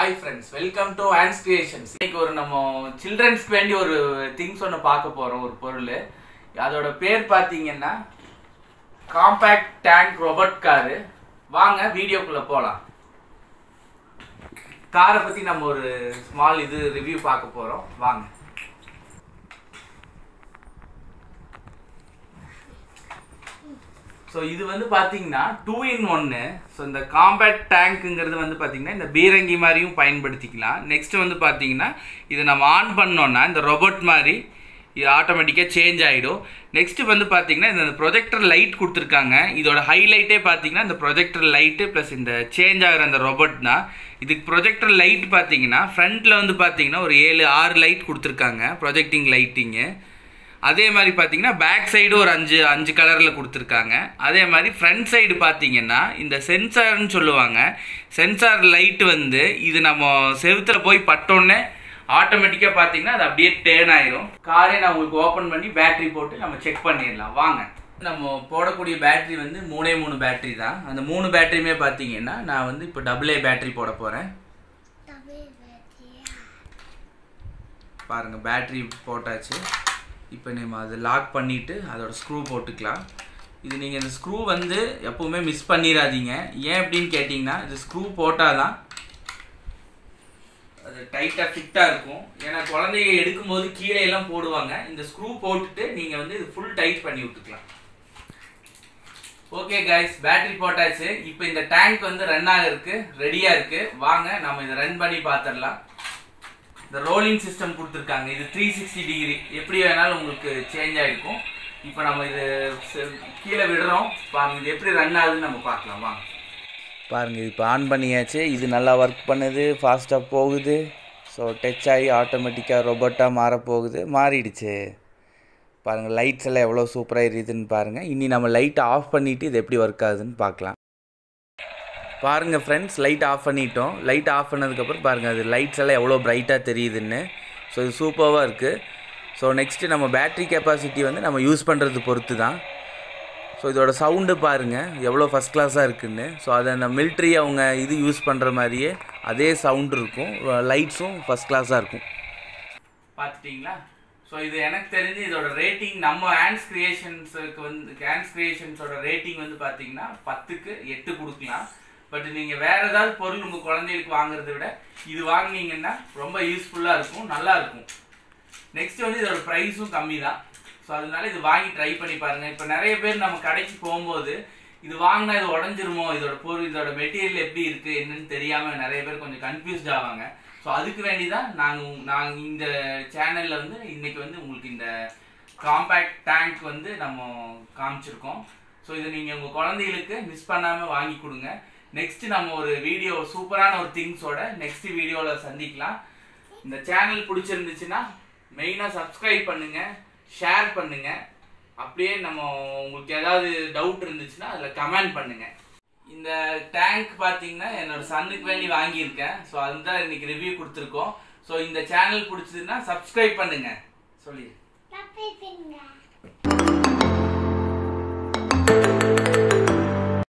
Hi friends welcome to hands creations இன்னைக்கு ஒரு நம்ம சில்ட்ரன்ஸ்க்கு வேண்டி ஒரு திங்ஸ் ஒன்று பார்க்க போகிறோம் ஒரு பொருள் அதோட பேர் பார்த்தீங்கன்னா காம்பேக்ட் டேங்க் ரோபோட் காரு வாங்க வீடியோக்குள்ளே போகலாம் காரை பற்றி நம்ம ஒரு ஸ்மால் இது ரிவ்யூ பார்க்க போகிறோம் வாங்க ஸோ இது வந்து பார்த்தீங்கன்னா டூ இன் ஒன்று ஸோ இந்த காம்பேக்ட் டேங்க்குங்கிறது வந்து பார்த்தீங்கன்னா இந்த பீரங்கி மாதிரியும் பயன்படுத்திக்கலாம் நெக்ஸ்ட் வந்து பார்த்தீங்கன்னா இதை நம்ம ஆன் பண்ணோன்னா இந்த ரொபோட் மாதிரி இது ஆட்டோமேட்டிக்காக சேஞ்ச் ஆகிடும் நெக்ஸ்ட் வந்து பார்த்தீங்கன்னா இந்த ப்ரொஜெக்டர் லைட் கொடுத்துருக்காங்க இதோட ஹைலைட்டே பார்த்தீங்கன்னா இந்த ப்ரொஜெக்டர் லைட்டு ப்ளஸ் இந்த சேஞ்ச் ஆகிற அந்த ரொபோட் தான் இதுக்கு ப்ரொஜெக்டர் லைட் பார்த்தீங்கன்னா ஃப்ரண்ட்டில் வந்து பார்த்தீங்கன்னா ஒரு ஏழு ஆறு லைட் கொடுத்துருக்காங்க ப்ரொஜெக்டிங் லைட்டிங்கு அதே மாதிரி பார்த்தீங்கன்னா பேக் சைடு ஒரு அஞ்சு அஞ்சு கலரில் கொடுத்துருக்காங்க அதே மாதிரி ஃப்ரண்ட் சைடு பார்த்தீங்கன்னா இந்த சென்சார்னு சொல்லுவாங்க சென்சார் லைட் வந்து இது நம்ம செவுத்தில் போய் பட்டோன்னே ஆட்டோமேட்டிக்காக பார்த்தீங்கன்னா அது அப்படியே டேர்ன் ஆயிரும் காரே நான் உங்களுக்கு ஓப்பன் பண்ணி பேட்டரி போட்டு நம்ம செக் பண்ணிடலாம் வாங்க நம்ம போடக்கூடிய பேட்டரி வந்து மூணே மூணு பேட்டரி தான் அந்த மூணு பேட்டரியுமே பார்த்தீங்கன்னா நான் வந்து இப்போ டபுள் ஏ பேட்டரி போட போகிறேன் பாருங்கள் பேட்டரி போட்டாச்சு இப்போ நம்ம அதை லாக் பண்ணிவிட்டு அதோட ஸ்க்ரூ போட்டுக்கலாம் இது நீங்கள் இந்த ஸ்க்ரூ வந்து எப்போவுமே மிஸ் பண்ணிடாதீங்க ஏன் அப்படின்னு கேட்டிங்கன்னா இது ஸ்க்ரூ போட்டால் தான் அது டைட்டாக ஃபிட்டாக இருக்கும் ஏன்னா குழந்தைங்க எடுக்கும்போது கீழே எல்லாம் போடுவாங்க இந்த ஸ்க்ரூ போட்டுட்டு நீங்கள் வந்து இது ஃபுல் டைட் பண்ணி விட்டுக்கலாம் ஓகே கைஸ் பேட்டரி போட்டாச்சு இப்போ இந்த டேங்க் வந்து ரன் ஆகிருக்கு ரெடியாக இருக்குது வாங்க நம்ம இதை ரன் பண்ணி பார்த்துடலாம் இந்த ரோலிங் சிஸ்டம் கொடுத்துருக்காங்க இது த்ரீ சிக்ஸ்டி டிகிரி எப்படி வேணாலும் உங்களுக்கு சேஞ்ச் ஆகிருக்கும் இப்போ நம்ம இது செ- கீழே விடுறோம் பாருங்க இது எப்படி ரன் ஆகுதுன்னு நம்ம பார்க்கலாம் வாங்க பாருங்கள் இப்போ ஆன் பண்ணியாச்சு இது நல்லா ஒர்க் பண்ணுது ஃபாஸ்ட்டாக போகுது ஸோ டச் ஆகி ஆட்டோமேட்டிக்காக ரொபோட்டாக மாறப்போகுது மாறிடுச்சு பாருங்கள் லைட்ஸ் எல்லாம் எவ்வளோ சூப்பராக எரியுதுன்னு பாருங்கள் இனி நம்ம லைட்டை ஆஃப் பண்ணிவிட்டு இது எப்படி ஒர்க் ஆகுதுன்னு பார்க்கலாம் பாருங்கள் ஃப்ரெண்ட்ஸ் லைட் ஆஃப் பண்ணிட்டோம் லைட் ஆஃப் பண்ணதுக்கப்புறம் பாருங்கள் அது லைட்ஸ் எல்லாம் எவ்வளோ பிரைட்டாக தெரியுதுன்னு ஸோ இது சூப்பராக இருக்குது ஸோ நெக்ஸ்ட்டு நம்ம பேட்டரி கெப்பாசிட்டி வந்து நம்ம யூஸ் பண்ணுறது பொறுத்து தான் ஸோ இதோட சவுண்டு பாருங்கள் எவ்வளோ ஃபஸ்ட் கிளாஸாக இருக்குன்னு ஸோ அதை அந்த மிலிட்ரி அவங்க இது யூஸ் பண்ணுற மாதிரியே அதே சவுண்ட் இருக்கும் லைட்ஸும் ஃபஸ்ட் கிளாஸாக இருக்கும் பார்த்துட்டீங்களா ஸோ இது எனக்கு தெரிஞ்சு இதோட ரேட்டிங் நம்ம ஹேண்ட்ஸ் கிரியேஷன்ஸுக்கு வந்து ஹேண்ட்ஸ் கிரியேஷன்ஸோட ரேட்டிங் வந்து பார்த்தீங்கன்னா பத்துக்கு எட்டு கொடுக்கலாம் பட் நீங்கள் வேற ஏதாவது பொருள் உங்கள் குழந்தைகளுக்கு வாங்குறத விட இது வாங்குனீங்கன்னா ரொம்ப யூஸ்ஃபுல்லாக இருக்கும் நல்லா இருக்கும் நெக்ஸ்ட் வந்து இதோட ப்ரைஸும் கம்மி தான் ஸோ அதனால இது வாங்கி ட்ரை பண்ணி பாருங்க இப்போ நிறைய பேர் நம்ம கடைக்கு போகும்போது இது வாங்கினா இது உடஞ்சிருமோ இதோட பொருள் இதோட மெட்டீரியல் எப்படி இருக்கு என்னன்னு தெரியாம நிறைய பேர் கொஞ்சம் கன்ஃபியூஸ்ட் ஆவாங்க ஸோ அதுக்கு வேண்டி தான் நாங்கள் நாங்கள் இந்த சேனல்ல வந்து இன்னைக்கு வந்து உங்களுக்கு இந்த காம்பேக்ட் டேங்க் வந்து நம்ம காமிச்சிருக்கோம் ஸோ இதை நீங்கள் உங்கள் குழந்தைகளுக்கு மிஸ் பண்ணாமல் வாங்கி கொடுங்க நெக்ஸ்ட் நம்ம ஒரு வீடியோ சூப்பரான ஒரு திங்ஸோட நெக்ஸ்ட் வீடியோவில் சந்திக்கலாம் இந்த சேனல் பிடிச்சிருந்துச்சுன்னா மெயினாக சப்ஸ்கிரைப் பண்ணுங்க ஷேர் பண்ணுங்க அப்படியே நம்ம உங்களுக்கு ஏதாவது டவுட் இருந்துச்சுன்னா அதில் கமெண்ட் பண்ணுங்க இந்த டேங்க் பார்த்தீங்கன்னா என்னோட சன்னுக்கு வேண்டி வாங்கியிருக்கேன் ஸோ அதுதான் இன்னைக்கு ரிவ்யூ கொடுத்துருக்கோம் ஸோ இந்த சேனல் பிடிச்சதுன்னா சப்ஸ்கிரைப் பண்ணுங்க சொல்லிடு Happy finger.